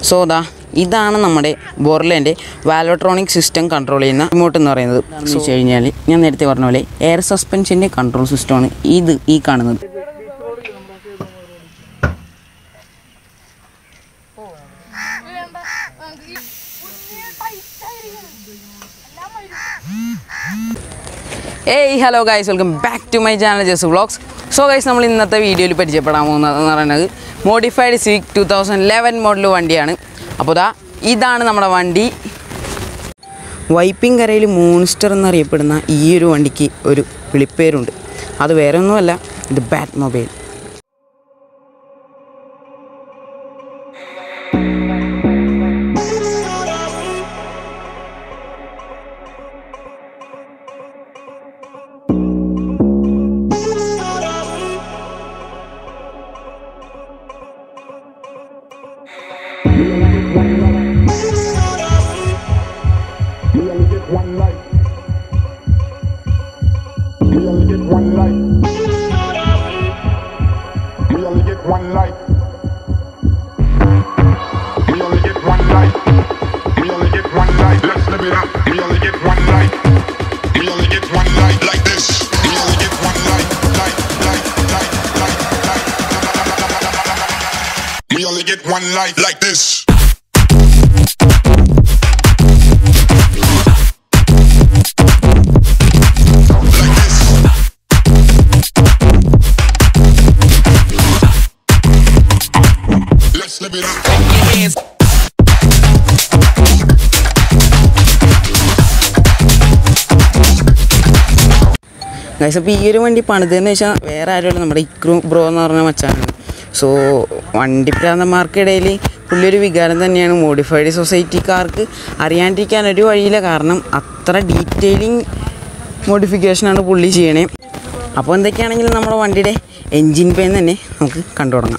So ദാ ഇതാണ് നമ്മുടെ ബോർലേൻ്റെ വാലോട്രോണിക് സിസ്റ്റം കൺട്രോൾ ചെയ്യുന്ന റിമോട്ട് എന്ന് പറയുന്നത് എന്ന് വെച്ച് കഴിഞ്ഞാൽ ഞാൻ നേരത്തെ പറഞ്ഞ പോലെ എയർ സസ്പെൻഷൻ്റെ കൺട്രോൾ സിസ്റ്റമാണ് ഇത് ഈ കാണുന്നത് hey hello guys welcome back to my channel ജസ് വ്ളോഗ്സ് സോ ഗൈസ് നമ്മൾ ഇന്നത്തെ വീഡിയോയിൽ പരിചയപ്പെടാൻ പോകുന്നതെന്ന് പറയുന്നത് modified Civic two thousand eleven model വണ്ടിയാണ് അപ്പോൾ ദാ ഇതാണ് നമ്മുടെ വണ്ടി വൈപ്പിംഗ് കരയിൽ മൂൺസ്റ്റർ എന്നറിയപ്പെടുന്ന ഈ ഒരു വണ്ടിക്ക് ഒരു വിളിപ്പേരുണ്ട് അത് വേറെ ഒന്നുമല്ല ഇത് Batmobile We only get one life. We only get one life. We only get one life. We only get one life. We only get one life. Let's live it up. We only get one life. We only get one life like this. We only get one life. Life, life, life, life, life. We only get one life like this. Like this. Let's live it up. Guys അപ്പോൾ ഈ ഒരു വണ്ടി പണിതെന്ന് വെച്ചാൽ വേറെ ആരുമല്ല നമ്മുടെ ഇക്രു bro എന്ന് പറഞ്ഞ മച്ചാനാണ് സോ വണ്ടി പ്രാന്തന്മാർക്കിടയിൽ പുള്ളി ഒരു വികാരം തന്നെയാണ് മോഡിഫൈഡ് സൊസൈറ്റിക്കാർക്ക് അറിയാണ്ടിരിക്കാൻ ഒരു വഴിയില്ല കാരണം അത്ര ഡീറ്റെയിലിംഗ് മോഡിഫിക്കേഷനാണ് പുള്ളി ചെയ്യണേ അപ്പോൾ എന്തൊക്കെയാണെങ്കിലും നമ്മുടെ വണ്ടിയുടെ എൻജിൻ പെയിൻ തന്നെ നമുക്ക് കണ്ടു തുടങ്ങാം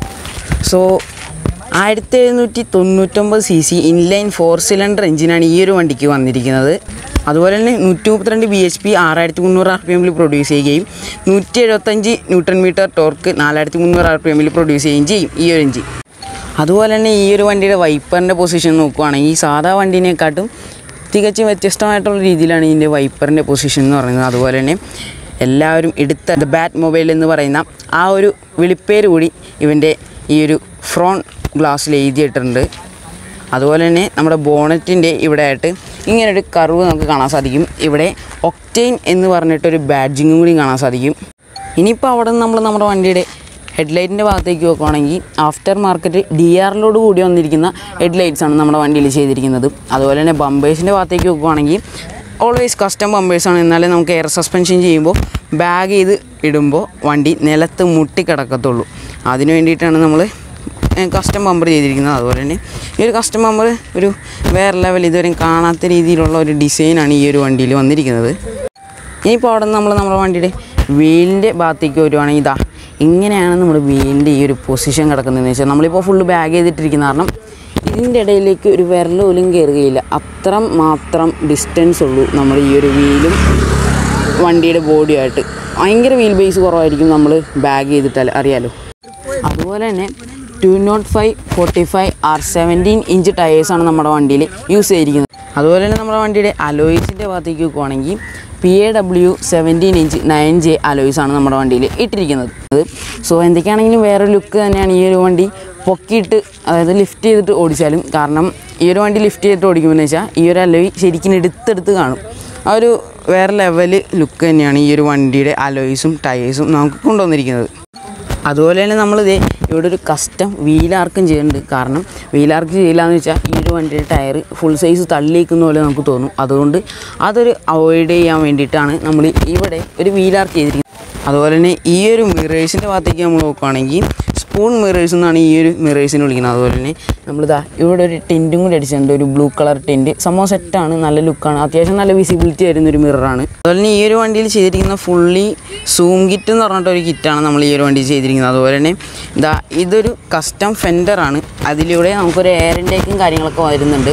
സോ ആയിരത്തി എഴുന്നൂറ്റി തൊണ്ണൂറ്റൊമ്പത് C C inline four cylinder എഞ്ചിനാണ് ഈ ഒരു വണ്ടിക്ക് വന്നിരിക്കുന്നത് അതുപോലെ തന്നെ നൂറ്റി മുപ്പത്തിരണ്ട് ബി എച്ച് പി ആറായിരത്തി മുന്നൂറ് ആർ പി എമ്മിൽ പ്രൊഡ്യൂസ് ചെയ്യുകയും നൂറ്റി എഴുപത്തഞ്ച് ന്യൂട്ടൺ മീറ്റർ ടോർക്ക് നാലായിരത്തി മുന്നൂറ് ആർ പി എമ്മിൽ പ്രൊഡ്യൂസ് ചെയ്യുകയും ചെയ്യും ഈ ഒരു എഞ്ചിൻ അതുപോലെ തന്നെ ഈ ഒരു വണ്ടിയുടെ വൈപ്പറിൻ്റെ പൊസിഷൻ നോക്കുവാണെങ്കിൽ ഈ സാധാ വണ്ടീനെക്കാട്ടും തികച്ചും വ്യത്യസ്തമായിട്ടുള്ള രീതിയിലാണ് ഇതിൻ്റെ വൈപ്പറിൻ്റെ പൊസിഷൻ എന്ന് പറയുന്നത് അതുപോലെ തന്നെ എല്ലാവരും എടുത്ത ദ ബാറ്റ് മൊബൈൽ എന്ന് പറയുന്ന ആ ഒരു വിളിപ്പേര് കൂടി ഇവൻ്റെ ഈ ഒരു ഫ്രോണ്ട് ഗ്ലാസ്സിൽ എഴുതിയിട്ടുണ്ട് അതുപോലെ തന്നെ നമ്മുടെ ബോണറ്റിൻ്റെ ഇവിടെ ആയിട്ട് ഇങ്ങനൊരു കർവ് നമുക്ക് കാണാൻ സാധിക്കും ഇവിടെ ഒക്റ്റെയിൻ എന്ന് പറഞ്ഞിട്ടൊരു ബാഡ്ജിങ്ങും കൂടി കാണാൻ സാധിക്കും ഇനിയിപ്പോൾ അവിടെ നിന്ന് നമ്മൾ നമ്മുടെ വണ്ടിയുടെ ഹെഡ്ലൈറ്റിൻ്റെ ഭാഗത്തേക്ക് നോക്കുവാണെങ്കിൽ ആഫ്റ്റർ മാർക്കറ്റ് ഡി ആറിലോട് കൂടി വന്നിരിക്കുന്ന ഹെഡ്ലൈറ്റ്സ് ആണ് നമ്മുടെ വണ്ടിയിൽ ചെയ്തിരിക്കുന്നത് അതുപോലെ തന്നെ ബമ്പേഴ്സിൻ്റെ ഭാഗത്തേക്ക് നോക്കുവാണെങ്കിൽ ഓൾവേസ് കസ്റ്റം ബമ്പേഴ്സാണ് എന്നാലേ നമുക്ക് എയർ സസ്പെൻഷൻ ചെയ്യുമ്പോൾ ബാഗ് ചെയ്ത് ഇടുമ്പോൾ വണ്ടി നിലത്ത് മുട്ടിക്കിടക്കത്തുള്ളൂ അതിന് വേണ്ടിയിട്ടാണ് നമ്മൾ കസ്റ്റം ബമ്പർ ചെയ്തിരിക്കുന്നത് അതുപോലെ തന്നെ ഈ ഒരു കസ്റ്റം ബമ്പർ ഒരു വേറെ ലെവൽ ഇതുവരെയും കാണാത്ത രീതിയിലുള്ള ഒരു ഡിസൈനാണ് ഈ ഒരു വണ്ടിയിൽ വന്നിരിക്കുന്നത് ഇനിയിപ്പോൾ അവിടെ നിന്ന് നമ്മൾ നമ്മുടെ വണ്ടിയുടെ വീലിൻ്റെ ഭാഗത്തേക്ക് വരുവാണെങ്കിൽ ഇതാ ഇങ്ങനെയാണ് നമ്മുടെ വീലിൻ്റെ ഈ ഒരു പൊസിഷൻ കിടക്കുന്നതെന്ന് വെച്ചാൽ നമ്മളിപ്പോൾ ഫുള്ള് ബാഗ് ചെയ്തിട്ടിരിക്കുന്ന കാരണം ഇതിൻ്റെ ഇടയിലേക്ക് ഒരു വിരൽ പോലും കയറുകയില്ല അത്ര മാത്രം ഡിസ്റ്റൻസ് ഉള്ളൂ നമ്മുടെ ഈ ഒരു വീലും വണ്ടിയുടെ ബോഡിയായിട്ട് ഭയങ്കര വീൽ ബേസ് കുറവായിരിക്കും നമ്മൾ ബാഗ് ചെയ്തിട്ടാൽ അറിയാലോ അതുപോലെ തന്നെ two nought five forty five R seventeen inch ടയേഴ്സാണ് നമ്മുടെ വണ്ടിയിൽ യൂസ് ചെയ്തിരിക്കുന്നത് അതുപോലെ തന്നെ നമ്മുടെ വണ്ടിയുടെ അലോയ്സിൻ്റെ ഭാഗത്തേക്ക് നോക്കുവാണെങ്കിൽ P A W seventeen inch nine J അലോയ്സാണ് നമ്മുടെ വണ്ടിയിൽ ഇട്ടിരിക്കുന്നത് സോ എന്തൊക്കെയാണെങ്കിലും വേറെ ലുക്ക് തന്നെയാണ് ഈ ഒരു വണ്ടി പൊക്കിയിട്ട് അതായത് ലിഫ്റ്റ് ചെയ്തിട്ട് ഓടിച്ചാലും കാരണം ഈ ഒരു വണ്ടി ലിഫ്റ്റ് ചെയ്തിട്ട് ഓടിക്കുമ്പോൾ വെച്ചാൽ ഈ ഒരു അലോയ് ശരിക്കും എടുത്തെടുത്ത് കാണും ആ ഒരു വേറെ ലെവൽ ലുക്ക് തന്നെയാണ് ഈ ഒരു വണ്ടിയുടെ അലോയ്സും ടയേഴ്സും നമുക്ക് കൊണ്ടുവന്നിരിക്കുന്നത് അതുപോലെ തന്നെ നമ്മളിത് ഇവിടെ ഒരു കസ്റ്റം വീലാർക്കും ചെയ്യുന്നുണ്ട് കാരണം വീലാർക്ക് ചെയ്യില്ല എന്ന് വെച്ചാൽ ഈ ഒരു വണ്ടിയുടെ ടയർ ഫുൾ സൈസ് തള്ളിയിരിക്കുന്ന പോലെ നമുക്ക് തോന്നും അതുകൊണ്ട് അതൊരു അവോയ്ഡ് ചെയ്യാൻ വേണ്ടിയിട്ടാണ് നമ്മൾ ഇവിടെ ഒരു വീലാർക്ക് ചെയ്തിരിക്കുന്നത് അതുപോലെ തന്നെ ഈ ഒരു മിറേഴ്സിൻ്റെ ഭാഗത്തേക്ക് നമ്മൾ നോക്കുകയാണെങ്കിൽ സ്പൂൺ മിറേഴ്സ് എന്നാണ് ഈ ഒരു മിറേഴ്സിനെ വിളിക്കുന്നത് അതുപോലെ തന്നെ നമ്മളിതാ ഇവിടെ ഒരു ടെൻറ്റും കൂടി അടിച്ചിട്ടുണ്ട് ഒരു ബ്ലൂ കളർ ടെൻറ്റ് സംഭവം സെറ്റാണ് നല്ല ലുക്കാണ് അത്യാവശ്യം നല്ല വിസിബിലിറ്റി വരുന്ന ഒരു മിററാണ് അതുപോലെ തന്നെ ഈ ഒരു വണ്ടിയിൽ ചെയ്തിരിക്കുന്ന ഫുള്ളി സൂം കിറ്റ് എന്ന് പറഞ്ഞിട്ട് ഒരു കിറ്റാണ് നമ്മൾ ഈ ഒരു വണ്ടിയിൽ ചെയ്തിരിക്കുന്നത് അതുപോലെ തന്നെ ഇതാ ഇതൊരു കസ്റ്റം ഫെൻഡറാണ് അതിലൂടെ നമുക്കൊരു എയർ ഇൻടേക്കും കാര്യങ്ങളൊക്കെ വരുന്നുണ്ട്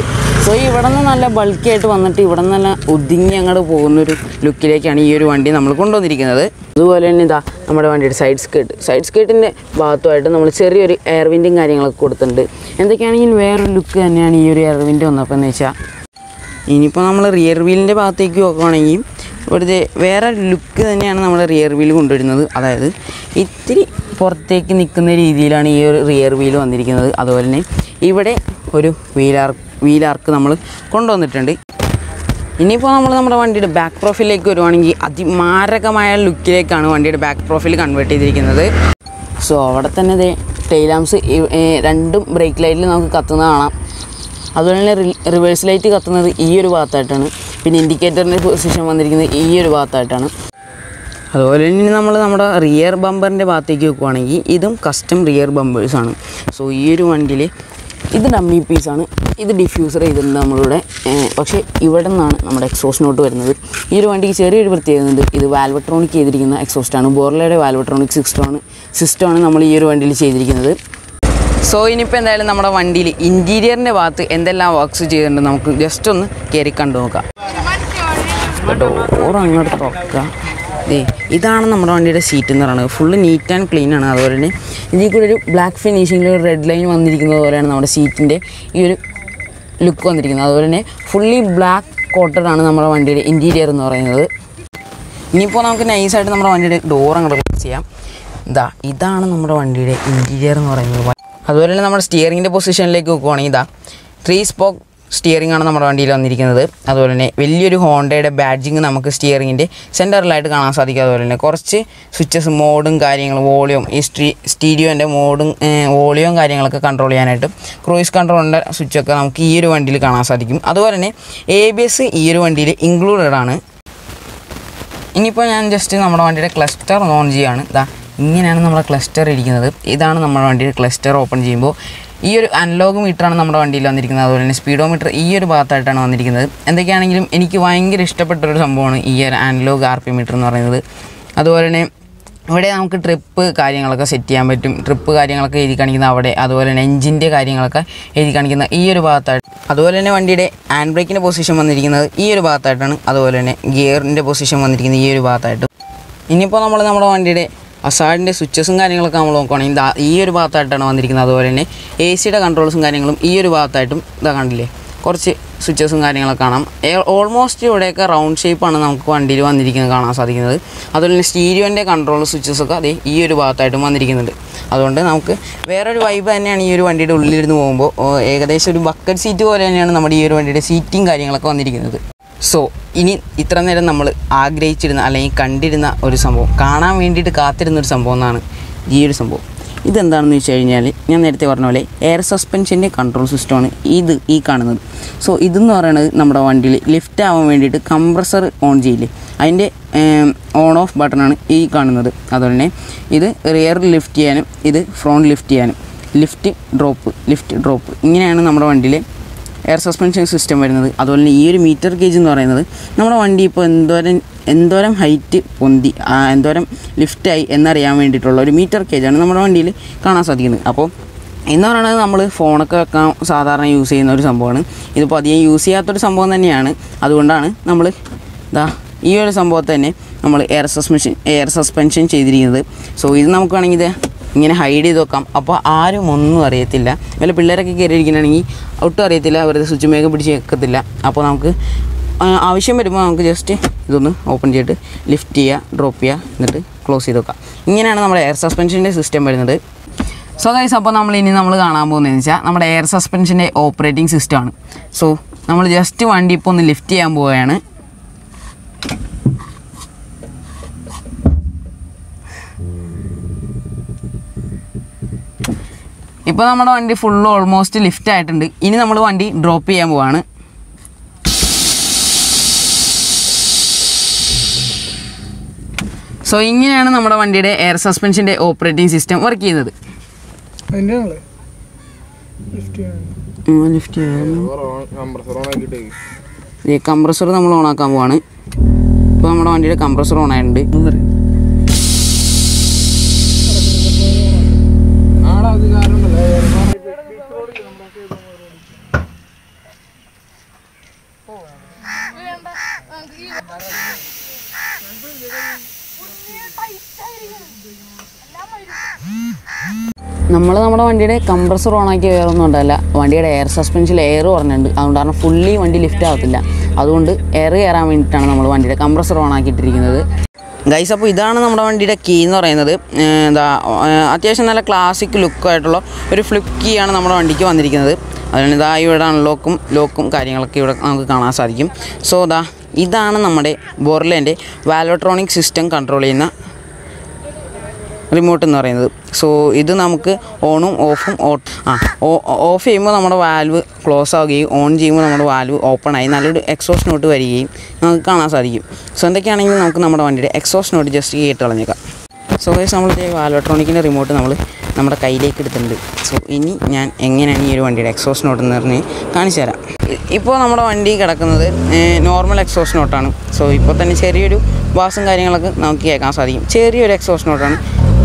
സോ ഇവിടെ നിന്ന് നല്ല ബൾക്കി ആയിട്ട് വന്നിട്ട് ഇവിടെ നിന്ന് നല്ല ഒതുങ്ങി അങ്ങോട്ട് പോകുന്നൊരു ലുക്കിലേക്കാണ് ഈ ഒരു വണ്ടി നമ്മൾ കൊണ്ടുവന്നിരിക്കുന്നത് അതുപോലെ തന്നെ ഇതാ നമ്മുടെ വണ്ടിയുടെ സൈഡ് സ്കേർട്ട് സൈഡ് സ്കേർട്ടിൻ്റെ ഭാഗത്തുമായിട്ട് നമ്മൾ ചെറിയൊരു എയർ വിൻഡും കാര്യങ്ങളൊക്കെ കൊടുത്തിട്ടുണ്ട് എന്തൊക്കെയാണെങ്കിലും വേറൊരു ലുക്ക് തന്നെയാണ് ഈ ഒരു എയർ വിൻഡ് വന്നപ്പോൾ എന്ന് വെച്ചാൽ ഇനിയിപ്പോൾ നമ്മൾ റിയർ വീലിൻ്റെ ഭാഗത്തേക്ക് നോക്കുകയാണെങ്കിൽ ഇവിടുത്തെ വേറെ ലുക്ക് തന്നെയാണ് നമ്മൾ റിയർ വീൽ കൊണ്ടുവരുന്നത് അതായത് ഇത്തിരി പുറത്തേക്ക് നിൽക്കുന്ന രീതിയിലാണ് ഈ ഒരു റിയർ വീൽ വന്നിരിക്കുന്നത് അതുപോലെ തന്നെ ഇവിടെ ഒരു വീലാർ വീലാർക്ക് നമ്മൾ കൊണ്ടുവന്നിട്ടുണ്ട് ഇനിയിപ്പോൾ നമ്മൾ നമ്മുടെ വണ്ടിയുടെ ബാക്ക് പ്രൊഫൈലിലേക്ക് വരുവാണെങ്കിൽ അതിമാരകമായ ലുക്കിലേക്കാണ് വണ്ടിയുടെ ബാക്ക് പ്രൊഫൈൽ കൺവേർട്ട് ചെയ്തിരിക്കുന്നത് സോ അവിടെ തന്നെ ദേ ടൈലാംസ് രണ്ടും ബ്രേക്ക് ലൈറ്റിൽ നമുക്ക് കത്തുന്നത് കാണാം അതുപോലെ തന്നെ റിവേഴ്സ് ലൈറ്റ് കത്തുന്നത് ഈ ഒരു ഭാഗത്തായിട്ടാണ് പിന്നെ ഇൻഡിക്കേറ്ററിൻ്റെ പൊസിഷൻ വന്നിരിക്കുന്നത് ഈ ഒരു ഭാഗത്തായിട്ടാണ് അതുപോലെ തന്നെ നമ്മൾ നമ്മുടെ റിയർ ബമ്പറിൻ്റെ ഭാഗത്തേക്ക് വെക്കുവാണെങ്കിൽ ഇതും കസ്റ്റം റിയർ ബമ്പേഴ്സാണ് സോ ഈ ഒരു വണ്ടിയിൽ ഇത് ഡമ്മി പീസാണ് ഇത് ഡിഫ്യൂസർ ചെയ്തിട്ടുണ്ട് നമ്മളിവിടെ ഏഹ് പക്ഷേ ഇവിടെ നിന്നാണ് നമ്മുടെ എക്സോസ്റ്റ് നോട്ട് വരുന്നത് ഈ ഒരു വണ്ടിക്ക് ചെറിയൊരു പ്രത്യേകത ഉണ്ട് ഇത് വാൽവട്രോണിക് ചെയ്തിരിക്കുന്ന എക്സോസ്റ്റാണ് ബോർലയുടെ വാൽവട്രോണിക് സിസ്റ്റമാണ് സിസ്റ്റമാണ് നമ്മൾ ഈ ഒരു വണ്ടിയിൽ ചെയ്തിരിക്കുന്നത് സോ ഇനിയിപ്പോൾ എന്തായാലും നമ്മുടെ വണ്ടിയിൽ ഇൻറ്റീരിയറിൻ്റെ ഭാഗത്ത് എന്തെല്ലാം വർക്ക്സ് ചെയ്തിട്ടുണ്ട് നമുക്ക് ജസ്റ്റ് ഒന്ന് കയറി കണ്ടു നോക്കാം ഡോർ അങ്ങോട്ട് തുറക്കാം ദേ ഇതാണ് നമ്മുടെ വണ്ടിയുടെ സീറ്റ് എന്ന് പറയുന്നത് ഫുള്ള് നീറ്റ് ആൻഡ് ക്ലീൻ ആണ് അതുപോലെ തന്നെ ഇതിൽ കൂടെ ഒരു ബ്ലാക്ക് ഫിനിഷിങ്ങിൽ ഒരു റെഡ് ലൈൻ വന്നിരിക്കുന്നത് പോലെയാണ് നമ്മുടെ സീറ്റിൻ്റെ ഈ ഒരു ലുക്ക് വന്നിരിക്കുന്നത് അതുപോലെ തന്നെ ഫുള്ളി ബ്ലാക്ക് കോട്ടഡ് ആണ് നമ്മുടെ വണ്ടിയുടെ ഇൻറ്റീരിയർ എന്ന് പറയുന്നത് ഇനിയിപ്പോൾ നമുക്ക് നൈസായിട്ട് നമ്മുടെ വണ്ടിയുടെ ഡോർ അങ്ങോട്ട് ക്ലോസ് ചെയ്യാം ഇതാ ഇതാണ് നമ്മുടെ വണ്ടിയുടെ ഇൻറ്റീരിയർ എന്ന് പറയുന്നത് അതുപോലെ തന്നെ നമ്മുടെ സ്റ്റിയറിങ്ങിൻ്റെ പൊസിഷനിലേക്ക് നോക്കുവാണെങ്കിൽ ഇതാ ത്രീ സ്പോക്ക് സ്റ്റിയറിംഗ് ആണ് നമ്മുടെ വണ്ടിയിൽ വന്നിരിക്കുന്നത് അതുപോലെ തന്നെ വലിയൊരു ഹോണ്ടയുടെ ബാഡ്ജിങ് നമുക്ക് സ്റ്റിയറിങ്ങിൻ്റെ സെൻറ്ററിലായിട്ട് കാണാൻ സാധിക്കും അതുപോലെ തന്നെ കുറച്ച് സ്വിച്ചസ് മോഡും കാര്യങ്ങളും വോളിയം ഈ സ്റ്റി സ്റ്റീരിയോൻ്റെ മോഡും വോളിയവും കാര്യങ്ങളൊക്കെ കൺട്രോൾ ചെയ്യാനായിട്ട് ക്രൂയിസ് കൺട്രോളിൻ്റെ സ്വിച്ചൊക്കെ നമുക്ക് ഈ ഒരു വണ്ടിയിൽ കാണാൻ സാധിക്കും അതുപോലെ തന്നെ എ ബി എസ് ഈ ഒരു വണ്ടിയിൽ ഇൻക്ലൂഡഡ് ആണ് ഇനിയിപ്പോൾ ഞാൻ ജസ്റ്റ് നമ്മുടെ വണ്ടിയുടെ ക്ലസ്റ്റർ ഓൺ ചെയ്യുകയാണ് ഇതാ ഇങ്ങനെയാണ് നമ്മുടെ ക്ലസ്റ്റർ ഇരിക്കുന്നത് ഇതാണ് നമ്മുടെ വണ്ടിയുടെ ക്ലസ്റ്റർ ഓപ്പൺ ചെയ്യുമ്പോൾ ഈ ഒരു അനലോഗ് മീറ്ററാണ് നമ്മുടെ വണ്ടിയിൽ വന്നിരിക്കുന്നത് അതുപോലെ തന്നെ സ്പീഡോമീറ്റർ ഈ ഒരു ഭാഗത്തായിട്ടാണ് വന്നിരിക്കുന്നത് എന്തൊക്കെയാണെങ്കിലും എനിക്ക് ഭയങ്കര ഇഷ്ടപ്പെട്ട ഒരു സംഭവമാണ് ഈ ഒരു അനലോഗ് ആർ പി മീറ്റർ എന്ന് പറയുന്നത് അതുപോലെ തന്നെ ഇവിടെ നമുക്ക് ട്രിപ്പ് കാര്യങ്ങളൊക്കെ സെറ്റ് ചെയ്യാൻ പറ്റും ട്രിപ്പ് കാര്യങ്ങളൊക്കെ എഴുതി കാണിക്കുന്ന അവിടെ അതുപോലെ തന്നെ എഞ്ചിൻ്റെ കാര്യങ്ങളൊക്കെ എഴുതി കാണിക്കുന്ന ഈ ഒരു ഭാഗത്തായിട്ട് അതുപോലെ തന്നെ വണ്ടിയുടെ ഹാൻഡ് ബ്രേക്കിൻ്റെ പൊസിഷൻ വന്നിരിക്കുന്നത് ഈ ഒരു ഭാഗത്തായിട്ടാണ് അതുപോലെ തന്നെ ഗിയറിൻ്റെ പൊസിഷൻ വന്നിരിക്കുന്നത് ഈ ഒരു ഭാഗത്തായിട്ടും ഇനിയിപ്പോൾ നമ്മൾ നമ്മുടെ വണ്ടിയുടെ അസാഡിൻ്റെ സ്വിച്ചസും കാര്യങ്ങളൊക്കെ നമ്മൾ നോക്കുകയാണെങ്കിൽ ദാ ഈ ഒരു ഭാഗത്തായിട്ടാണ് വന്നിരിക്കുന്നത് അതുപോലെ തന്നെ എ സിയുടെ കൺട്രോൾസും കാര്യങ്ങളും ഈ ഒരു ഭാഗത്തായിട്ടും ഇതാ കണ്ടില്ലേ കുറച്ച് സ്വിച്ചസും കാര്യങ്ങളൊക്കെ കാണാം ഓൾമോസ്റ്റ് ഇവിടെയൊക്കെ റൗണ്ട് ഷേപ്പാണ് നമുക്ക് വണ്ടിയിൽ വന്നിരിക്കുന്നത് കാണാൻ സാധിക്കുന്നത് അതുപോലെ തന്നെ സ്റ്റീരിയോൻ്റെ കൺട്രോൾ സ്വിച്ചസൊക്കെ അതേ ഈ ഒരു ഭാഗത്തായിട്ടും വന്നിരിക്കുന്നുണ്ട് അതുകൊണ്ട് നമുക്ക് വേറൊരു വൈബ് തന്നെയാണ് ഈ ഒരു വണ്ടിയുടെ ഉള്ളിലിരുന്ന് പോകുമ്പോൾ ഓ, ഏകദേശം ഒരു ബക്കറ്റ് സീറ്റ് പോലെ തന്നെയാണ് നമ്മുടെ ഈ ഒരു വണ്ടിയുടെ സീറ്റിംഗ് കാര്യങ്ങളൊക്കെ വന്നിരിക്കുന്നത് സോ ഇനി ഇത്ര നേരം നമ്മൾ ആഗ്രഹിച്ചിരുന്ന അല്ലെങ്കിൽ കണ്ടിരുന്ന ഒരു സംഭവം കാണാൻ വേണ്ടിയിട്ട് കാത്തിരുന്ന ഒരു സംഭവം എന്നാണ് ഈ ഒരു സംഭവം ഇതെന്താണെന്ന് വെച്ച് കഴിഞ്ഞാൽ ഞാൻ നേരത്തെ പറഞ്ഞ പോലെ എയർ സസ്പെൻഷൻ്റെ കൺട്രോൾ സിസ്റ്റമാണ് ഇത് ഈ കാണുന്നത് സോ ഇതെന്ന് പറയുന്നത് നമ്മുടെ വണ്ടിയിൽ ലിഫ്റ്റ് ആവാൻ വേണ്ടിയിട്ട് കംപ്രസർ ഓൺ ചെയ്യില്ലേ അതിൻ്റെ ഓൺ ഓഫ് ബട്ടണാണ് ഈ കാണുന്നത് അതുപോലെ തന്നെ ഇത് റിയർ ലിഫ്റ്റ് ചെയ്യാനും ഇത് ഫ്രോണ്ട് ലിഫ്റ്റ് ചെയ്യാനും ലിഫ്റ്റ് ഡ്രോപ്പ് ലിഫ്റ്റ് ഡ്രോപ്പ് ഇങ്ങനെയാണ് നമ്മുടെ വണ്ടിയിൽ എയർ സസ്പെൻഷൻ സിസ്റ്റം വരുന്നത് അതുപോലെ തന്നെ ഈ ഒരു മീറ്റർ ഗേജ് എന്ന് പറയുന്നത് നമ്മുടെ വണ്ടി ഇപ്പോൾ എന്തോരം എന്തോരം ഹൈറ്റ് പൊന്തി ആ, എന്തോരം ലിഫ്റ്റായി എന്നറിയാൻ വേണ്ടിയിട്ടുള്ള ഒരു മീറ്റർ ഗേജാണ് നമ്മുടെ വണ്ടിയിൽ കാണാൻ സാധിക്കുന്നത് അപ്പോൾ എന്ന് പറയുന്നത് നമ്മൾ ഫോണൊക്കെ വെക്കാൻ സാധാരണ യൂസ് ചെയ്യുന്ന ഒരു സംഭവമാണ് ഇതിപ്പോൾ അധികം യൂസ് ചെയ്യാത്തൊരു സംഭവം തന്നെയാണ് അതുകൊണ്ടാണ് നമ്മൾ ഇതാ ഈ ഒരു സംഭവത്തെ തന്നെ നമ്മൾ എയർ സസ്പെൻഷൻ എയർ സസ്പെൻഷൻ ചെയ്തിരിക്കുന്നത് സോ ഇത് നമുക്ക് വേണമെങ്കിൽ ഇത് ഇങ്ങനെ ഹൈഡ് ചെയ്ത് വെക്കാം അപ്പോൾ ആരും ഒന്നും അറിയത്തില്ല വല്ല പിള്ളേരൊക്കെ കയറിയിരിക്കണമെങ്കിൽ ഒട്ടും അറിയത്തില്ല വെറുതെ സ്വിച്ച് മേഘം പിടിച്ച് വെക്കത്തില്ല അപ്പോൾ നമുക്ക് ആ, ആവശ്യം വരുമ്പോൾ നമുക്ക് ജസ്റ്റ് ഇതൊന്ന് ഓപ്പൺ ചെയ്തിട്ട് ലിഫ്റ്റ് ചെയ്യുക ഡ്രോപ്പ് ചെയ്യുക എന്നിട്ട് ക്ലോസ് ചെയ്ത് വെക്കാം ഇങ്ങനെയാണ് നമ്മുടെ എയർ സസ്പെൻഷൻ്റെ സിസ്റ്റം വരുന്നത് സോ ഗൈസ് അപ്പോൾ നമ്മൾ ഇനി നമ്മൾ കാണാൻ പോകുന്നതെന്ന് വെച്ചാൽ നമ്മുടെ എയർ സസ്പെൻഷൻ്റെ ഓപ്പറേറ്റിംഗ് സിസ്റ്റമാണ് സോ നമ്മൾ ജസ്റ്റ് വണ്ടി ഇപ്പോൾ ഒന്ന് ലിഫ്റ്റ് ചെയ്യാൻ പോവുകയാണ് ഇപ്പോൾ നമ്മുടെ വണ്ടി ഫുള്ള് ഓൾമോസ്റ്റ് ലിഫ്റ്റ് ആയിട്ടുണ്ട് ഇനി നമ്മൾ വണ്ടി ഡ്രോപ്പ് ചെയ്യാൻ പോവാണ് സോ ഇങ്ങനെയാണ് നമ്മുടെ വണ്ടിയുടെ എയർ സസ്പെൻഷൻ്റെ ഓപ്പറേറ്റിംഗ് സിസ്റ്റം വർക്ക് ചെയ്യുന്നത് അതിൻ്റെ ആണല്ലേ ലിഫ്റ്റ് ചെയ്യാൻ ലിഫ്റ്റ് ചെയ്യാൻ കംപ്രസർ ഓൺ ആക്കിയിട്ടേ ഈ കംപ്രസർ നമ്മൾ ഓൺ ആക്കാൻ പോവാണ് ഇപ്പോൾ നമ്മുടെ വണ്ടിയുടെ കംപ്രസർ ഓൺ ആയിട്ടുണ്ട് ആടാ അത് കാരണം ഉണ്ടല്ലോ നമ്മൾ നമ്മുടെ വണ്ടിയുടെ കംപ്രസർ ഓണാക്കി വേറെ ഒന്നും ഉണ്ടല്ല വണ്ടിയുടെ എയർ സസ്പെൻഷനിൽ എയർ കുറഞ്ഞിട്ടുണ്ട് അതുകൊണ്ട് കാരണം ഫുള്ളി വണ്ടി ലിഫ്റ്റ് ആവത്തില്ല അതുകൊണ്ട് എയർ കയറാൻ വേണ്ടിയിട്ടാണ് നമ്മൾ വണ്ടിയുടെ കംപ്രസർ ഓണാക്കിയിട്ടിരിക്കുന്നത് ഗൈസ് അപ്പോൾ ഇതാണ് നമ്മുടെ വണ്ടിയുടെ കീ എന്ന് പറയുന്നത് ഏഹ് എന്താ ഏഹ് അത്യാവശ്യം നല്ല ക്ലാസിക് ലുക്കായിട്ടുള്ള ഒരു ഫ്ലിപ്പ് കീ ആണ് നമ്മുടെ വണ്ടിക്ക് വന്നിരിക്കുന്നത് അതുകൊണ്ട് ഇതാ ഇവിടെ അൺലോക്കും ലോക്കും കാര്യങ്ങളൊക്കെ ഇവിടെ നമുക്ക് കാണാൻ സാധിക്കും സോ ദാ ഇതാണ് നമ്മുടെ ബോർലേൻ്റെ വാലോട്രോണിക് സിസ്റ്റം കൺട്രോൾ ചെയ്യുന്ന റിമോട്ട് എന്ന് പറയുന്നത് സോ ഇത് നമുക്ക് ഓണും ഓഫും ഓ ആ ഓഫ് ചെയ്യുമ്പോൾ നമ്മുടെ വാൽവ് ക്ലോസ് ആവുകയും ഓൺ ചെയ്യുമ്പോൾ നമ്മുടെ വാൽവ് ഓപ്പൺ ആയി നല്ലൊരു എക്സോസ് നോട്ട് വരികയും നമുക്ക് കാണാൻ സാധിക്കും സോ എന്തൊക്കെയാണെങ്കിലും നമുക്ക് നമ്മുടെ വണ്ടിയുടെ എക്സോസ് നോട്ട് ജസ്റ്റ് കേട്ട് കളഞ്ഞേക്കാം സോ ഗൈസ് നമ്മൾ വാലോട്രോണിക്കിൻ്റെ റിമോട്ട് നമ്മൾ നമ്മുടെ കയ്യിലേക്ക് എടുത്തിട്ടുണ്ട് സോ ഇനി ഞാൻ എങ്ങനെയാണ് ഈ ഒരു വണ്ടിയുടെ എക്സോസ് നോട്ട് എന്ന് പറഞ്ഞ് കാണിച്ചു തരാം ഇ- ഇപ്പോൾ നമ്മുടെ വണ്ടി കിടക്കുന്നത് നോർമൽ എക്സോസ് നോട്ടാണ് സോ ഇപ്പോൾ തന്നെ ചെറിയൊരു ബാസും കാര്യങ്ങളൊക്കെ നമുക്ക് കേൾക്കാൻ സാധിക്കും ചെറിയൊരു എക്സോസ് നോട്ടാണ്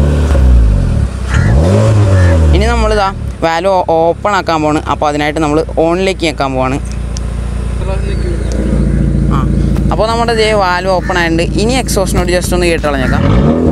ഇനി നമ്മളിതാ വാൽവ് ഓപ്പൺ ആക്കാൻ പോവാണ് അപ്പോൾ അതിനായിട്ട് നമ്മൾ ഓണിലേക്ക് ഞെക്കാൻ പോവാണ് ആ അപ്പോൾ നമ്മുടെ ഇതേ വാൽവ് ഓപ്പൺ ആയിട്ടുണ്ട് ഇനി എക്സോസിനോട് ജസ്റ്റ് ഒന്ന് കേട്ട് കളഞ്ഞേക്കാം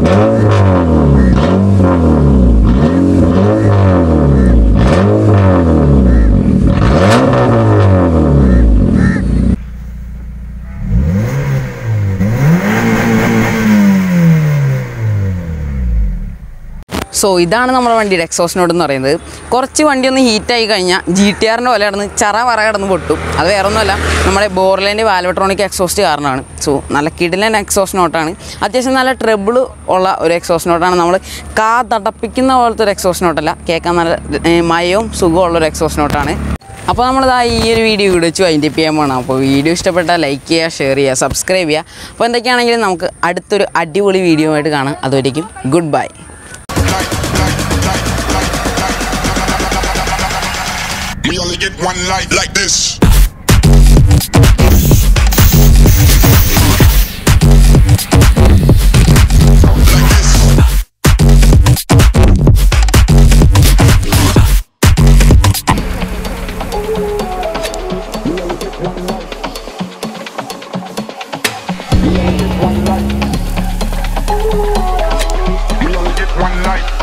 സോ ഇതാണ് നമ്മുടെ വണ്ടിയുടെ എക്സോസ് നോട്ട് എന്ന് പറയുന്നത് കുറച്ച് വണ്ടി ഒന്ന് ഹീറ്റായി കഴിഞ്ഞാൽ ജി ടി ആറിൻ്റെ പോലെ കിടന്ന് ചറ വറ കിടന്ന് പൊട്ടും അത് വേറെ ഒന്നുമല്ല നമ്മുടെ ബോർലൈൻ്റെ വാൽവട്രോണിക് എക്സോസ്റ്റ് കാരണമാണ് സോ നല്ല കിടിലൻ എക്സോസ് നോട്ടാണ് അത്യാവശ്യം നല്ല ട്രബിൾ ഉള്ള ഒരു എക്സോസ് നോട്ടാണ് നമ്മൾ കാ തടപ്പിക്കുന്ന പോലത്തെ ഒരു എക്സോസ് നോട്ടല്ല കേൾക്കാൻ നല്ല ഏർ, മയവും സുഖമുള്ള ഒരു എക്സോസ് നോട്ടാണ് അപ്പോൾ നമ്മളിതാ ഈ ഒരു വീഡിയോ ഇവിടെ വെച്ച് വൈൻഡപ്പ് ചെയ്യാൻ പോകണം അപ്പോൾ വീഡിയോ ഇഷ്ടപ്പെട്ടാൽ ലൈക്ക് ചെയ്യുക ഷെയർ ചെയ്യുക സബ്സ്ക്രൈബ് ചെയ്യുക അപ്പോൾ എന്തൊക്കെയാണെങ്കിലും നമുക്ക് അടുത്തൊരു അടിപൊളി വീഡിയോ ആയിട്ട് കാണാം അതുവരേക്കും good bye We only get one life like this. Like this. We only get one life.